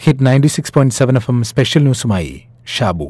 hit ninety six point seven F M special ന്യൂസുമായി ഷാബു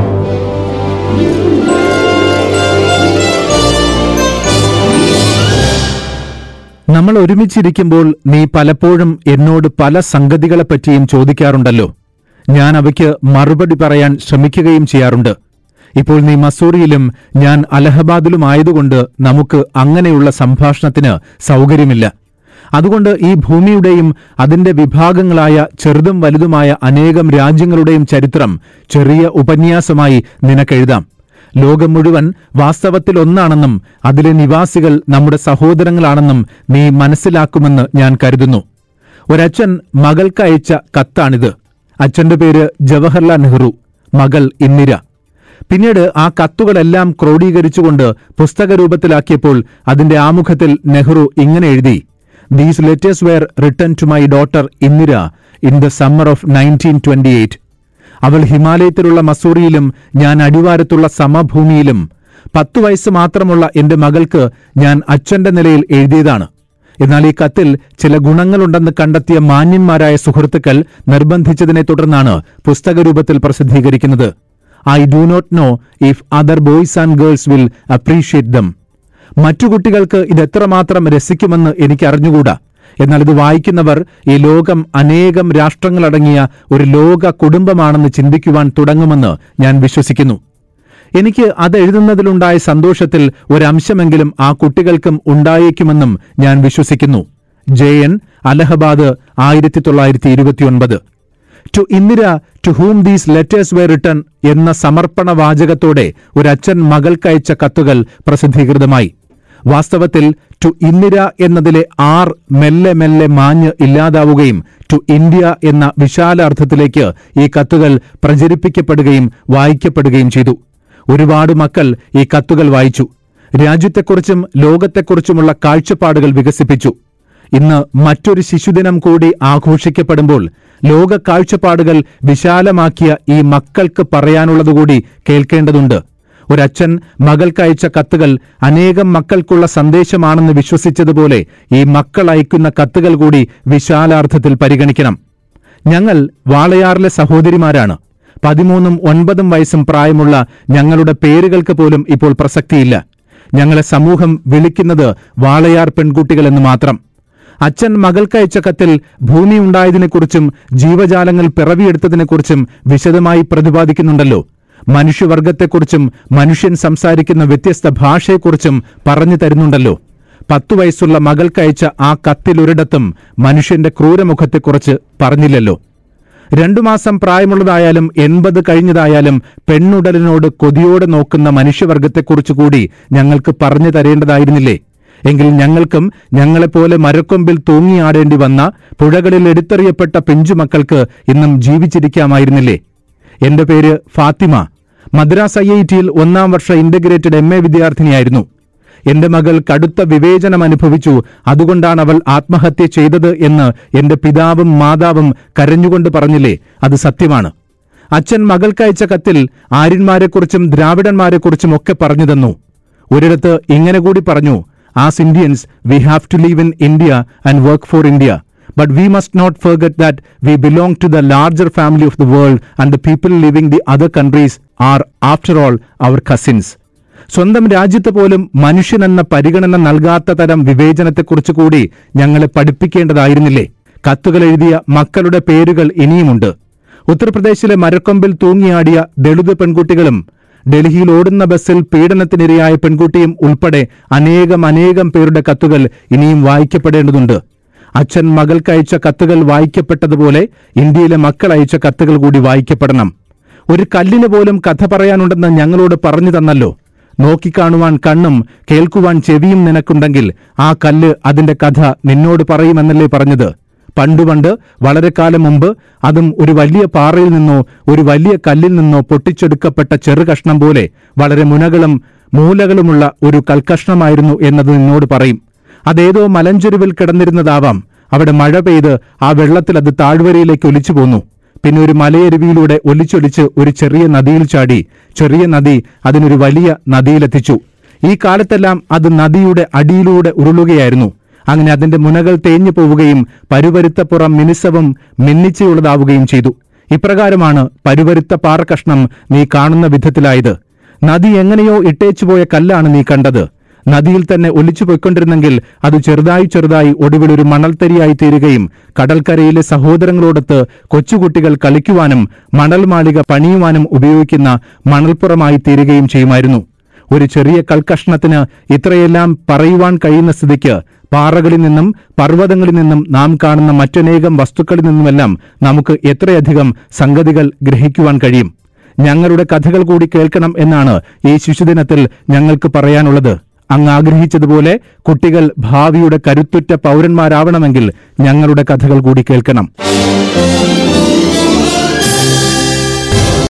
നമ്മൾ ഒരുമിച്ചിരിക്കുമ്പോൾ നീ പലപ്പോഴും എന്നോട് പല സംഗതികളെപ്പറ്റിയും ചോദിക്കാറുണ്ടല്ലോ ഞാൻ അവയ്ക്ക് മറുപടി പറയാൻ ശ്രമിക്കുകയും ചെയ്യാറുണ്ട് ഇപ്പോൾ നീ മസൂറിയിലും ഞാൻ അലഹബാദിലുമായതുകൊണ്ട് നമുക്ക് അങ്ങനെയുള്ള സംഭാഷണത്തിന് സൗകര്യമില്ല അതുകൊണ്ട് ഈ ഭൂമിയുടെയും അതിന്റെ വിഭാഗങ്ങളായ ചെറുതും വലുതുമായ അനേകം രാജ്യങ്ങളുടെയും ചരിത്രം ചെറിയ ഉപന്യാസമായി നിനക്കെഴുതാം ലോകം മുഴുവൻ വാസ്തവത്തിൽ ഒന്നാണെന്നും അതിലെ നിവാസികൾ നമ്മുടെ സഹോദരങ്ങളാണെന്നും നീ മനസ്സിലാക്കുമെന്ന് ഞാൻ കരുതുന്നു ഒരച്ഛൻ മകൾക്ക് അയച്ച കത്താണിത് അച്ഛന്റെ പേര് ജവഹർലാൽ നെഹ്റു മകൾ ഇന്ദിര പിന്നീട് ആ കത്തുകളെല്ലാം ക്രോഡീകരിച്ചുകൊണ്ട് പുസ്തകരൂപത്തിലാക്കിയപ്പോൾ അതിന്റെ ആമുഖത്തിൽ നെഹ്റു ഇങ്ങനെ എഴുതി these letters were written to my daughter Indira in the summer of nineteen twenty eight അവൾ ഹിമാലയത്തിലുള്ള മസൂറിയിലും ഞാൻ അടിവാരത്തുള്ള സമഭൂമിയിലും പത്തു വയസ്സ് മാത്രമുള്ള എന്റെ മകൾക്ക് ഞാൻ അച്ഛന്റെ നിലയിൽ എഴുതിയതാണ് എന്നാൽ ഈ കത്തിൽ ചില ഗുണങ്ങളുണ്ടെന്ന് കണ്ടെത്തിയ മാന്യന്മാരായ സുഹൃത്തുക്കൾ നിർബന്ധിച്ചതിനെ തുടർന്നാണ് പുസ്തകരൂപത്തിൽ പ്രസിദ്ധീകരിക്കുന്നത് I do not know if other boys and girls will appreciate them മറ്റു കുട്ടികൾക്ക് ഇതെത്രമാത്രം രസിക്കുമെന്ന് എനിക്ക് അറിഞ്ഞുകൂടാ എന്നാൽ ഇത് വായിക്കുന്നവർ ഈ ലോകം അനേകം രാഷ്ട്രങ്ങളടങ്ങിയ ഒരു ലോക കുടുംബമാണെന്ന് ചിന്തിക്കുവാൻ തുടങ്ങുമെന്ന് ഞാൻ വിശ്വസിക്കുന്നു എനിക്ക് അത് എഴുതുന്നതിലുണ്ടായ സന്തോഷത്തിൽ ഒരംശമെങ്കിലും ആ കുട്ടികൾക്കും ഉണ്ടായേക്കുമെന്നും ഞാൻ വിശ്വസിക്കുന്നു ജെ എൻ അലഹബാദ് ആയിരത്തി തൊള്ളായിരത്തി ഇരുപത്തിയൊൻപത് to Indira to whom these letters were written എന്ന സമർപ്പണ വാചകത്തോടെ ഒരച്ഛൻ മകൾക്കയച്ച കത്തുകൾ പ്രസിദ്ധീകൃതമായി വാസ്തവത്തിൽ ടു ഇന്ദിര എന്നതിലെ ആർ മെല്ലെ മെല്ലെ മാഞ്ഞ് ഇല്ലാതാവുകയും ടു ഇന്ത്യ എന്ന വിശാല അർത്ഥത്തിലേക്ക് ഈ കത്തുകൾ പ്രചരിപ്പിക്കപ്പെടുകയും വായിക്കപ്പെടുകയും ചെയ്തു ഒരുപാട് മക്കൾ ഈ കത്തുകൾ വായിച്ചു രാജ്യത്തെക്കുറിച്ചും ലോകത്തെക്കുറിച്ചുമുള്ള കാഴ്ചപ്പാടുകൾ വികസിപ്പിച്ചു ഇന്ന് മറ്റൊരു ശിശുദിനം കൂടി ആഘോഷിക്കപ്പെടുമ്പോൾ ലോക കാഴ്ചപ്പാടുകൾ വിശാലമാക്കിയ ഈ മക്കൾക്ക് പറയാനുള്ളതുകൂടി കേൾക്കേണ്ടതുണ്ട് ഒരച്ഛൻ മകൾക്കയച്ച കത്തുകൾ അനേകം മക്കൾക്കുള്ള സന്ദേശമാണെന്ന് വിശ്വസിച്ചതുപോലെ ഈ മക്കൾ അയക്കുന്ന കത്തുകൾ കൂടി വിശാലാർത്ഥത്തിൽ പരിഗണിക്കണം ഞങ്ങൾ വാളയാറിലെ സഹോദരിമാരാണ് പതിമൂന്നും ഒൻപതും വയസ്സും പ്രായമുള്ള ഞങ്ങളുടെ പേരുകൾക്ക് പോലും ഇപ്പോൾ പ്രസക്തിയില്ല ഞങ്ങളെ സമൂഹം വിളിക്കുന്നത് വാളയാർ പെൺകുട്ടികൾ എന്ന് മാത്രം അച്ഛൻ മകൾക്കയച്ച കത്തിൽ ഭൂമി ഉണ്ടായതിനെക്കുറിച്ചും ജീവജാലങ്ങൾ പിറവിയെടുത്തതിനെക്കുറിച്ചും വിശദമായി പ്രതിപാദിക്കുന്നുണ്ടല്ലോ മനുഷ്യവർഗത്തെക്കുറിച്ചും മനുഷ്യൻ സംസാരിക്കുന്ന വ്യത്യസ്ത ഭാഷയെക്കുറിച്ചും പറഞ്ഞു തരുന്നുണ്ടല്ലോ പത്തു വയസ്സുള്ള മകൾക്കയച്ച ആ കത്തിലൊരിടത്തും മനുഷ്യന്റെ ക്രൂരമുഖത്തെക്കുറിച്ച് പറഞ്ഞില്ലല്ലോ രണ്ടു മാസം പ്രായമുള്ളതായാലും എൺപത് കഴിഞ്ഞതായാലും പെണ്ണുടലിനോട് കൊതിയോടെ നോക്കുന്ന മനുഷ്യവർഗത്തെക്കുറിച്ച് കൂടി ഞങ്ങൾക്ക് പറഞ്ഞു തരേണ്ടതായിരുന്നില്ലേ എങ്കിൽ ഞങ്ങൾക്കും ഞങ്ങളെപ്പോലെ മരക്കൊമ്പിൽ തൂങ്ങിയാടേണ്ടി വന്ന പുഴകളിൽ എടുത്തെറിയപ്പെട്ട പിഞ്ചുമക്കൾക്ക് ഇന്നും ജീവിച്ചിരിക്കാമായിരുന്നില്ലേ എന്റെ പേര് ഫാത്തിമ മദ്രാസ് ഐ ഐ ടിയിൽ ഒന്നാം വർഷ ഇന്റഗ്രേറ്റഡ് എം എ വിദ്യാർത്ഥിനിയായിരുന്നു എന്റെ മകൾ കടുത്ത വിവേചനം അനുഭവിച്ചു അതുകൊണ്ടാണ് അവൾ ആത്മഹത്യ ചെയ്തത് എന്ന് എന്റെ പിതാവും മാതാവും കരഞ്ഞുകൊണ്ട് പറഞ്ഞില്ലേ അത് സത്യമാണ് അച്ഛൻ മകൾക്കയച്ച കത്തിൽ ആര്യന്മാരെക്കുറിച്ചും ദ്രാവിഡന്മാരെക്കുറിച്ചും ഒക്കെ പറഞ്ഞു തന്നു ഒരിടത്ത് ഇങ്ങനെ കൂടി പറഞ്ഞു as Indians we have to live in India and work for India but we must not forget that we belong to the larger family of the world and the people living the other countries are after all our cousins സ്വന്തം രാജ്യത്ത് പോലും മനുഷ്യനെന്ന പരിഗണന നൽകാത്ത തരം വിവേചനത്തെക്കുറിച്ച് കൂടി ഞങ്ങളെ പഠിപ്പിക്കേണ്ടതായിരുന്നില്ലേ കത്തുകൾ എഴുതിയ മക്കളുടെ പേരുകൾ ഇനിയുമുണ്ട് ഉത്തർപ്രദേശിലെ മരക്കൊമ്പിൽ തൂങ്ങിയാടിയ ദളിത് പെൺകുട്ടികളും ഡൽഹിയിൽ ഓടുന്ന ബസ്സിൽ പീഡനത്തിനിരയായ പെൺകുട്ടിയും ഉൾപ്പെടെ അനേകം അനേകം പേരുടെ കത്തുകൾ ഇനിയും വായിക്കപ്പെടേണ്ടതുണ്ട് അച്ഛൻ മകൾക്കയച്ച കത്തുകൾ വായിക്കപ്പെട്ടതുപോലെ ഇന്ത്യയിലെ മക്കൾ അയച്ച കത്തുകൾ കൂടി വായിക്കപ്പെടണം ഒരു കല്ലിന് പോലും കഥ പറയാനുണ്ടെന്ന് ഞങ്ങളോട് പറഞ്ഞു തന്നല്ലോ നോക്കിക്കാണുവാൻ കണ്ണും കേൾക്കുവാൻ ചെവിയും നിനക്കുണ്ടെങ്കിൽ ആ കല്ല് അതിന്റെ കഥ നിന്നോട് പറയുമെന്നല്ലേ പറഞ്ഞത് പണ്ടുപണ്ട് വളരെ കാലം മുമ്പ് അതും ഒരു വലിയ പാറയിൽ നിന്നോ ഒരു വലിയ കല്ലിൽ നിന്നോ പൊട്ടിച്ചെടുക്കപ്പെട്ട ചെറു കഷ്ണം പോലെ വളരെ മുനകളും മൂലകളുമുള്ള ഒരു കൽക്കഷ്ണമായിരുന്നു എന്നത് നിന്നോട് പറയും അതേതോ മലഞ്ചെരുവിൽ കിടന്നിരുന്നതാവാം അവിടെ മഴ പെയ്ത് ആ വെള്ളത്തിൽ അത് താഴ്വരയിലേക്ക് ഒലിച്ചു പോന്നു പിന്നെ ഒരു മലയരുവിയിലൂടെ ഒലിച്ചൊലിച്ച് ഒരു ചെറിയ നദിയിൽ ചാടി ചെറിയ നദി അതിനൊരു വലിയ നദിയിലെത്തിച്ചു ഈ കാലത്തെല്ലാം അത് നദിയുടെ അടിയിലൂടെ ഉരുളുകയായിരുന്നു അങ്ങനെ അതിന്റെ മുനകൾ തേഞ്ഞു പോവുകയും പരുപരുത്തപ്പുറം മിനുസവും മിന്നിച്ചയുള്ളതാവുകയും ചെയ്തു ഇപ്രകാരമാണ് പരുപരുത്ത പാറക്കഷ്ണം നീ കാണുന്ന വിധത്തിലായത് നദി എങ്ങനെയോ ഇട്ടേച്ചുപോയ കല്ലാണ് നീ കണ്ടത് നദിയിൽ തന്നെ ഒലിച്ചു പോയിക്കൊണ്ടിരുന്നെങ്കിൽ അത് ചെറുതായി ചെറുതായി ഒടുവിൽ ഒരു മണൽത്തരിയായി തീരുകയും കടൽക്കരയിലെ സഹോദരങ്ങളോടൊത്ത് കൊച്ചുകുട്ടികൾ കളിക്കുവാനും മണൽ മാളിക പണിയുവാനും ഉപയോഗിക്കുന്ന മണൽപ്പുറമായി തീരുകയും ചെയ്യുമായിരുന്നു ഒരു ചെറിയ കൽക്കഷ്ണത്തിന് ഇത്രയെല്ലാം പറയുവാൻ കഴിയുന്ന സ്ഥിതിക്ക് പാറകളിൽ നിന്നും പർവ്വതങ്ങളിൽ നിന്നും നാം കാണുന്ന മറ്റനേകം വസ്തുക്കളിൽ നിന്നുമെല്ലാം നമുക്ക് എത്രയധികം സംഗതികൾ ഗ്രഹിക്കുവാൻ കഴിയും ഞങ്ങളുടെ കഥകൾ കൂടി കേൾക്കണം എന്നാണ് ഈ ശിശുദിനത്തിൽ ഞങ്ങൾക്ക് പറയാനുള്ളത് അങ്ങ് ആഗ്രഹിച്ചതുപോലെ കുട്ടികൾ ഭാവിയുടെ കരുത്തുറ്റ പൗരന്മാരാവണമെങ്കിൽ ഞങ്ങളുടെ കഥകൾ കൂടി കേൾക്കണം